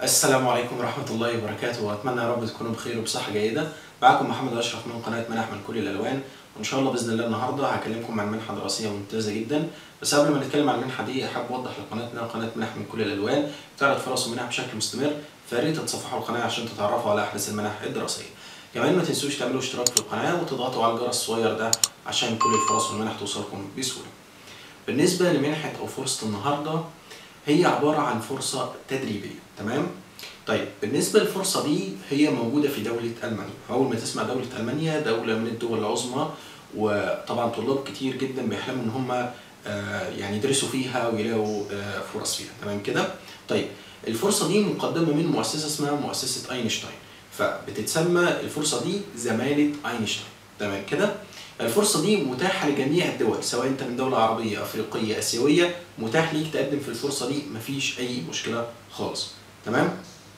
السلام عليكم ورحمة الله وبركاته وأتمنى يا رب تكونوا بخير وبصحة جيدة معكم محمد أشرف من قناة منح من كل الألوان وإن شاء الله بإذن الله النهاردة هكلمكم عن منحة دراسية ممتازة جدا بس قبل ما نتكلم عن المنحة دي أحب أوضح لقناتنا قناة منح من كل الألوان بتعرض فرص ومنح بشكل مستمر فيا ريت تتصفحوا القناة عشان تتعرفوا على أحدث المنح الدراسية كمان ما تنسوش تعملوا اشتراك في القناة وتضغطوا على الجرس الصغير ده عشان كل الفرص والمنح توصلكم بسهولة بالنسبة لمنحة أو فرصة النهاردة هي عبارة عن فرصة تدريبية تمام طيب بالنسبة للفرصة دي هي موجودة في دولة ألمانيا أول ما تسمع دولة ألمانيا دولة من الدول العظمى وطبعا طلاب كتير جدا بيحلموا إن هم آه، يعني يدرسوا فيها ويلاقوا آه، فرص فيها تمام كده طيب الفرصة دي مقدمة من مؤسسة اسمها مؤسسة أينشتاين فبتتسمى الفرصة دي زمالة أينشتاين تمام كده الفرصة دي متاحة لجميع الدول سواء انت من دولة عربية افريقية اسيوية متاح ليك تقدم في الفرصة دي مفيش اي مشكلة خالص تمام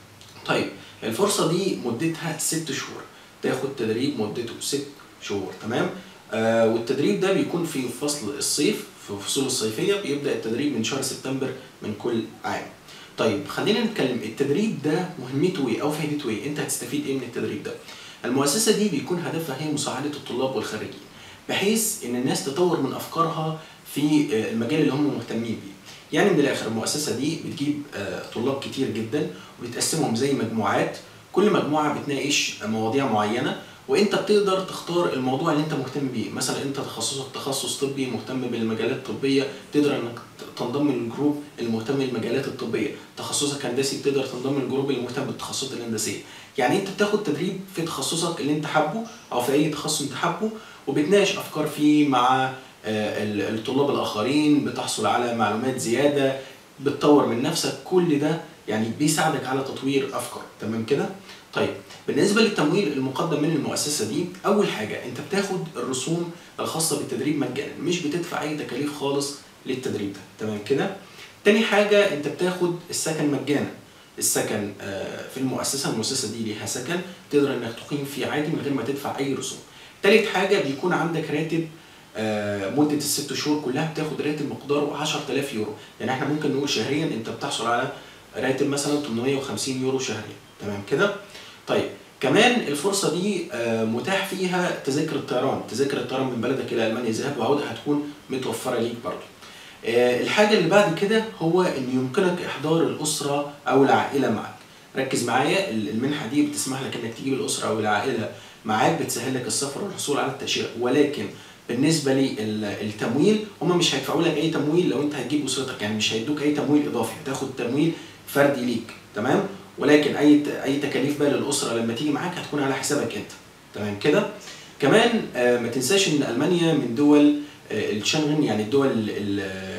طيب الفرصة دي مدتها ست شهور تاخد تدريب مدته ست شهور تمام آه والتدريب ده بيكون في فصل الصيف في الفصول الصيفية بيبدأ التدريب من شهر سبتمبر من كل عام طيب خلينا نتكلم التدريب ده مهمته ايه او فائدته ايه انت هتستفيد ايه من التدريب ده المؤسسة دي بيكون هدفها هي مساعدة الطلاب والخريجين بحيث ان الناس تطور من افكارها في آه، المجال اللي هم مهتمين بيه يعني من الاخر المؤسسه دي بتجيب آه، طلاب كتير جدا وبتقسمهم زي مجموعات كل مجموعه بتناقش مواضيع معينه وانت بتقدر تختار الموضوع اللي انت مهتم بيه مثلا انت تخصصك تخصص طبي مهتم بالمجالات الطبيه تقدر انك تنضم للجروب المهتم بالمجالات الطبيه تخصصك هندسي بتقدر تنضم للجروب المهتم بالتخصصات الهندسيه يعني انت بتاخد تدريب في تخصصك اللي انت حابه او في اي تخصص انت حابه وبتناقش افكار فيه مع آه، ال- الطلاب الاخرين بتحصل على معلومات زياده بتطور من نفسك كل ده يعني بيساعدك على تطوير افكار تمام كده طيب بالنسبه للتمويل المقدم من المؤسسه دي اول حاجه انت بتاخد الرسوم الخاصه بالتدريب مجانا مش بتدفع اي تكاليف خالص للتدريب ده تمام كده تاني حاجه انت بتاخد السكن مجانا السكن آه، في المؤسسه المؤسسه دي ليها سكن تقدر انك تقيم فيه عادي من غير ما تدفع اي رسوم تالت حاجه بيكون عندك راتب آه، مدة الست شهور كلها بتاخد راتب مقداره 10000 يورو يعني احنا ممكن نقول شهريا انت بتحصل على راتب مثلا 850 يورو شهريا تمام كده طيب كمان الفرصة دي آه، متاح فيها تذاكر الطيران تذاكر الطيران من بلدك إلى ألمانيا ذهاب وعودة هتكون متوفرة ليك برضه آه، الحاجة اللي بعد كده هو إن يمكنك إحضار الأسرة أو العائلة معك ركز معايا ال- المنحة دي بتسمح لك إنك تجيب الأسرة أو العائلة معاك بتسهل لك السفر والحصول على التأشيرة ولكن بالنسبة للتمويل هم مش هيدفعوا لك أي تمويل لو أنت هتجيب أسرتك يعني مش هيدوك أي تمويل إضافي هتاخد تمويل فردي ليك تمام ولكن أي ت- أي تكاليف بقى للأسرة لما تيجي معاك هتكون على حسابك أنت تمام كده كمان آه، ما تنساش ان المانيا من دول آه، الشنغن يعني الدول ال- ال-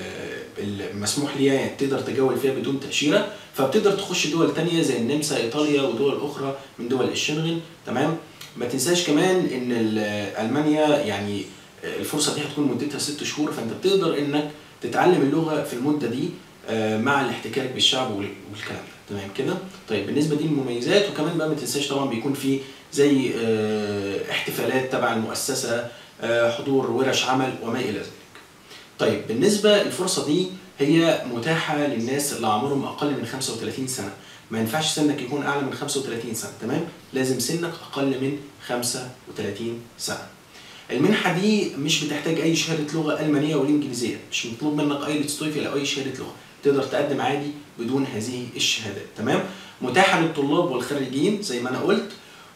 المسموح ليها تقدر تجول فيها بدون تاشيره فبتقدر تخش دول تانية زي النمسا ايطاليا ودول اخرى من دول الشنغن تمام ما تنساش كمان ان ال- المانيا يعني آه، الفرصه دي هتكون مدتها ست شهور فانت بتقدر انك تتعلم اللغه في المده دي آه، مع الاحتكاك بالشعب وال- والكلام ده تمام كده طيب بالنسبه دي المميزات وكمان بقى ما تنساش طبعا بيكون في زي آه، احتفالات تبع المؤسسه آه، حضور ورش عمل وما الى ذلك طيب بالنسبه الفرصه دي هي متاحه للناس اللي عمرهم اقل من 35 سنه ما ينفعش سنك يكون اعلى من 35 سنه تمام لازم سنك اقل من 35 سنه المنحه دي مش بتحتاج اي شهاده لغه المانيه ولا انجليزيه مش مطلوب منك ايلتس تويفل او اي شهاده لغه تقدر تقدم عادي بدون هذه الشهادات تمام متاحه للطلاب والخريجين زي ما انا قلت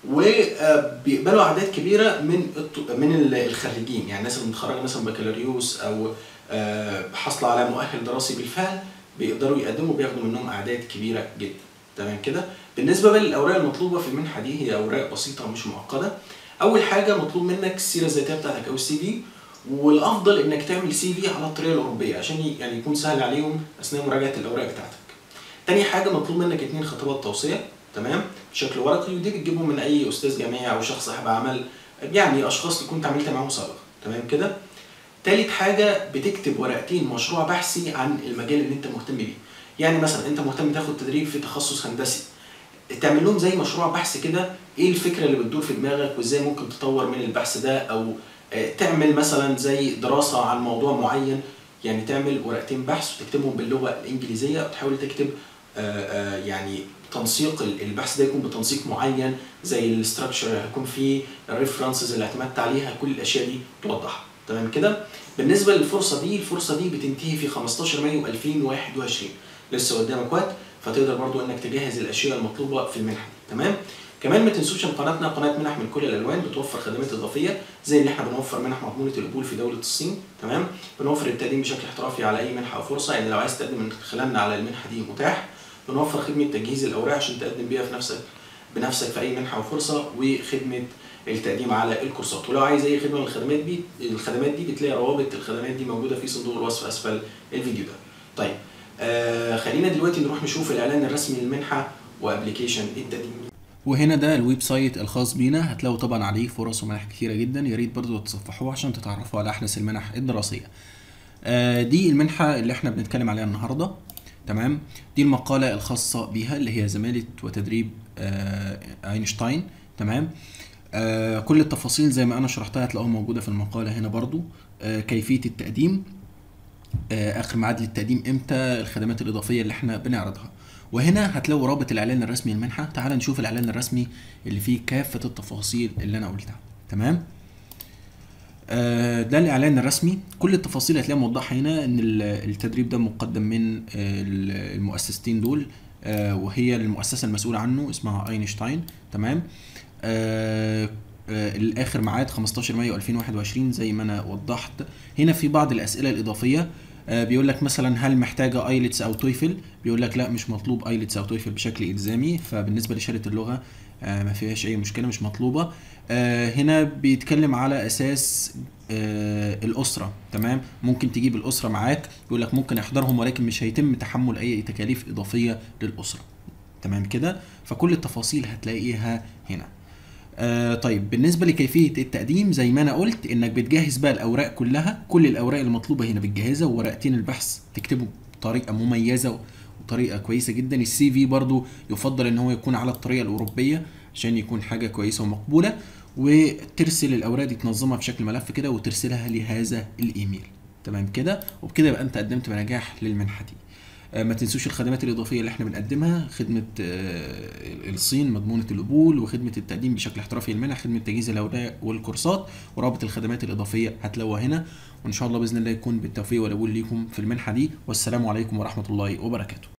وبيقبلوا اعداد كبيره من الط- من ال- الخريجين يعني الناس اللي متخرجه مثلا بكالوريوس او آه، حاصله على مؤهل دراسي بالفعل بيقدروا يقدموا بياخدوا منهم اعداد كبيره جدا تمام كده بالنسبه بقى للاوراق المطلوبه في المنحه دي هي اوراق بسيطه ومش معقده اول حاجه مطلوب منك السيره الذاتيه بتاعتك او السي في والافضل انك تعمل سي في على الطريقه الاوروبيه عشان ي- يعني يكون سهل عليهم اثناء مراجعه الاوراق بتاعتك تاني حاجه مطلوب منك اتنين خطابات توصيه تمام بشكل ورقي ودي بتجيبهم من اي استاذ جامعي او شخص صاحب عمل يعني اشخاص كنت عملت معاهم سابقا تمام كده تالت حاجه بتكتب ورقتين مشروع بحثي عن المجال اللي انت مهتم بيه يعني مثلا انت مهتم تاخد تدريب في تخصص هندسي تعمل لهم زي مشروع بحث كده ايه الفكره اللي بتدور في دماغك وازاي ممكن تطور من البحث ده او آه، تعمل مثلا زي دراسه عن موضوع معين يعني تعمل ورقتين بحث وتكتبهم باللغه الانجليزيه وتحاول تكتب آه، آه، يعني تنسيق ال- البحث ده يكون بتنسيق معين زي الاستراكشر هيكون فيه الريفرنسز اللي اعتمدت عليها كل الاشياء دي توضحها تمام كده بالنسبه للفرصه دي الفرصه دي بتنتهي في 15 مايو 2021 لسه قدامك وقت فتقدر برضو انك تجهز الاشياء المطلوبه في المنحه دي تمام كمان ما تنسوش ان قناتنا قناه منح من كل الالوان بتوفر خدمات اضافيه زي اللي احنا بنوفر منح مضمونه القبول في دوله الصين تمام بنوفر التقديم بشكل احترافي على اي منحه او فرصه يعني لو عايز تقدم من خلالنا على المنحه دي متاح بنوفر خدمه تجهيز الاوراق عشان تقدم بيها في نفسك بنفسك في اي منحه او فرصه وخدمه التقديم على الكورسات ولو عايز اي خدمه من الخدمات دي الخدمات دي بتلاقي روابط الخدمات دي موجوده في صندوق الوصف اسفل الفيديو ده طيب آه خلينا دلوقتي نروح نشوف الاعلان الرسمي للمنحه وابلكيشن التقديم وهنا ده الويب سايت الخاص بينا هتلاقوا طبعا عليه فرص ومنح كتيره جدا يا ريت برضو تتصفحوه عشان تتعرفوا على احدث المنح الدراسيه آه، دي المنحه اللي احنا بنتكلم عليها النهارده تمام دي المقاله الخاصه بيها اللي هي زماله وتدريب آه، اينشتاين تمام آه، كل التفاصيل زي ما انا شرحتها هتلاقوها موجوده في المقاله هنا برضو آه، كيفيه التقديم آه، اخر ميعاد للتقديم امتى الخدمات الاضافيه اللي احنا بنعرضها وهنا هتلاقوا رابط الاعلان الرسمي للمنحه تعال نشوف الاعلان الرسمي اللي فيه كافه التفاصيل اللي انا قلتها تمام آه، ده الاعلان الرسمي كل التفاصيل هتلاقيها موضحه هنا ان ال- التدريب ده مقدم من آه، ال- المؤسستين دول آه، وهي المؤسسه المسؤوله عنه اسمها اينشتاين تمام آه، آه، الاخر ميعاد 15 مايو 2021 زي ما انا وضحت هنا في بعض الاسئله الاضافيه آه، بيقول لك مثلا هل محتاجه ايلتس او تويفل بيقول لك لا مش مطلوب ايلتس او تويفل بشكل الزامي فبالنسبه لشهاده اللغه آه، ما فيهاش اي مشكله مش مطلوبه آه، هنا بيتكلم على اساس آه، الاسره تمام ممكن تجيب الاسره معاك يقول لك ممكن احضرهم ولكن مش هيتم تحمل اي تكاليف اضافيه للاسره تمام كده فكل التفاصيل هتلاقيها هنا آه طيب بالنسبه لكيفيه التقديم زي ما انا قلت انك بتجهز بقى الاوراق كلها كل الاوراق المطلوبه هنا بتجهزها وورقتين البحث تكتبه بطريقه مميزه وطريقه كويسه جدا السي في برضو يفضل ان هو يكون على الطريقه الاوروبيه عشان يكون حاجه كويسه ومقبوله وترسل الاوراق دي تنظمها في شكل ملف كده وترسلها لهذا الايميل تمام كده وبكده يبقى انت قدمت بنجاح للمنحه دي آه، ما تنسوش الخدمات الإضافية اللي احنا بنقدمها خدمة آه، الصين مضمونة القبول وخدمة التقديم بشكل احترافي للمنح خدمة تجهيز الأوراق والكورسات ورابط الخدمات الإضافية هتلاقوها هنا وإن شاء الله بإذن الله يكون بالتوفيق والقبول ليكم في المنحة دي والسلام عليكم ورحمة الله وبركاته